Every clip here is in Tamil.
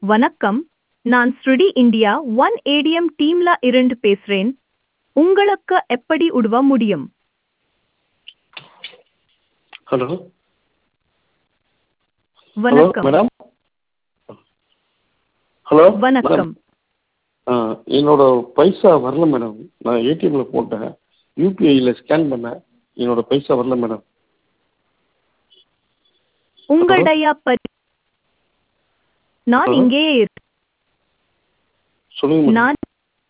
வணக்கம் நான் ஸ்ருடி இந்தியா ஒன் ஏடிஎம் டீம்ல இருந்து பேசுறேன் உங்களுக்கு எப்படி உதவ முடியும் ஹலோ ஹலோ வணக்கம் மேடம் ஹலோ வணக்கம் ஆ என்னோட பைசா வரல மேடம் நான் ஏடிஎம்ல போட்டேன் யூபிஐயில் ஸ்கேன் பண்ணேன் என்னோட பைசா வரல மேடம் உங்களுடைய பரி நான் ஹலோ? இங்கேயே இருக்கேன். சொல்லுங்க மேடம் நான்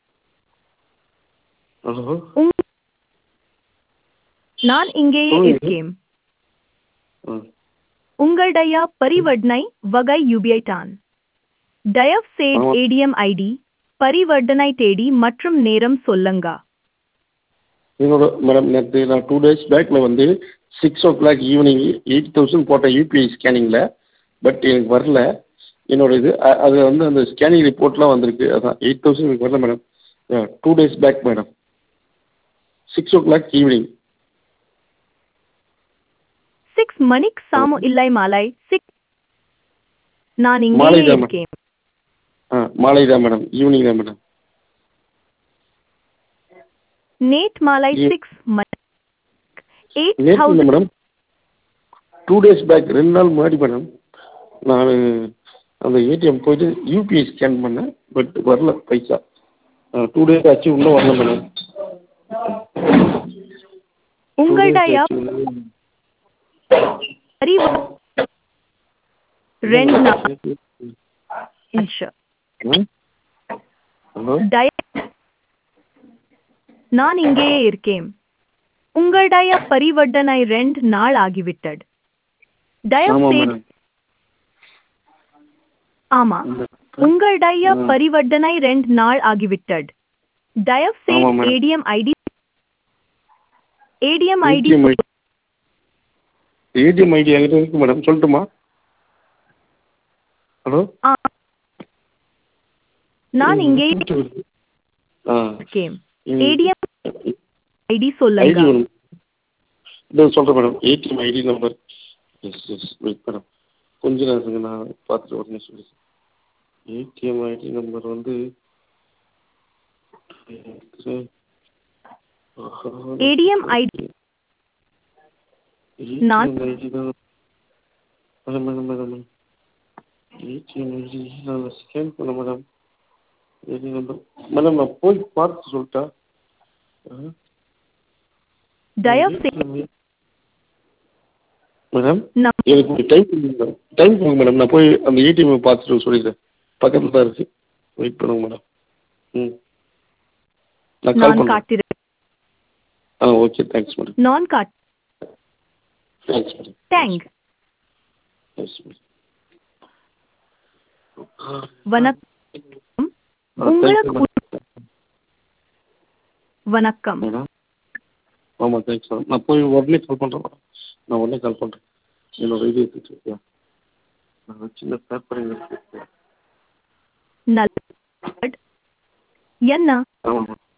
ஹலோ உங்- நான் இங்கேயே சொல்லுங்க. இருக்கேன் ஆ உங்களுடைய பரிவர்த்தனை வகை யூபிஐ தான் தயவு செய்து ஆமா. ஏடிஎம் ஐடி பரிவர்த்தனை தேதி மற்றும் நேரம் சொல்லுங்க என்னோட மேடம் நேற்று நான் டூ டேஸ் பேக்கில் வந்து six o'clock evening eight thousand போட்டேன் யூபிஐ ஸ்கேனிங்கில் பட் எனக்கு வரல என்னோட இது அ- அது வந்து அந்த ஸ்கேனிங் ரிப்போர்ட்லாம் வந்திருக்கு அதான் எயிட் தௌசண்ட் எனக்கு வரல madam two days back madam six o'clock evening six மணிக்கு சாமு இல்லை மாலை சிக்ஸ் நான் இங்கேயே மாலைதான் மேம். இருக்கேன் ஆ மாலை தான் மேடம் ஈவினிங் தான் மேடம் நேட் மாலை ஏ- சிக்ஸ் மணி எயிட் நேற்று இல்லை thousand madam two days back ரெண்டு நாள் முன்னாடி மேடம் நான் அந்த ஏடிஎம் போயிட்டு யூபிஐ ஸ்கேன் பண்ணேன் பட் வரல பைசா டூ டேஸ் ஆச்சு இன்னும் வரல மேடம் உங்களுடைய பரிவ- ரெண்டு நாள் நிமிஷம். ஹலோ தய- நான் இங்கேயே இருக்கேன் உங்களுடைய பரிவர்த்தனை ரெண்டு நாள் ஆகிவிட்டது தயவு ஆமாம் செய்து மேடம் ஆமா உங்களுடைய பரிவர்த்தனை ரெண்டு நாள் ஆகிவிட்டது தயவு செய்து ஆமாம் madam. ATM ID ATM ID ATM ID ATM ID என்கிட்ட இருக்கு மேடம் சொல்லட்டுமா ஹலோ நான் இங்கேயே ஆ இருக்கேன் ம். ஏடிஎம் ஐடி ஐடி சொல்லுங்க வரும் இதோ சொல்கிறேன் madam ATM ID number yes yes wait madam கொஞ்ச நேரத்துக்கு நான் பார்த்துட்டு உடனே சொல்லிடுறேன் ஏடிஎம் ஐடி நம்பர் வந்து ADM ID நான்- ஏடிஎம் ஐடி தான் madam madam madam madam ATM ID நான் ஸ்கேன் பண்ண மேடம் ஐடி நம்பர் மேடம் நான் போய் பார்த்து சொல்லிட்டா ஆ தயவு செய்து மேடம் நம்- எனக்கு கொஞ்சம் டைம் கொடுங்க டைம் கொடுங்க மேடம் நான் போய் அந்த ஏடிஎம் பார்த்துட்டு சொல்லிடுறேன் பக்கத்தில் தான் இருக்கு வெயிட் பண்ணுங்க மேடம் ம் நான் கால் நான் பண்ணுறேன் காட்டிரு ஆ ஓகே தேங்க்ஸ் மேடம் நான் காட் thanks madam thanks madam வணக்கம் ஆ உங்களுக்கு தேங்க்யூ வணக்கம் மேடம் ஆமாம் தேங்க்ஸ் மேடம் நான் போய் உடனே கால் பண்ணுறேன் மேடம் நான் உடனே கால் பண்ணுறேன் என்னோட இது எடுத்துட்டு நான் சின்ன பேப்பர் இருக்கு நல்ல என்ன ஆமாம் மேடம்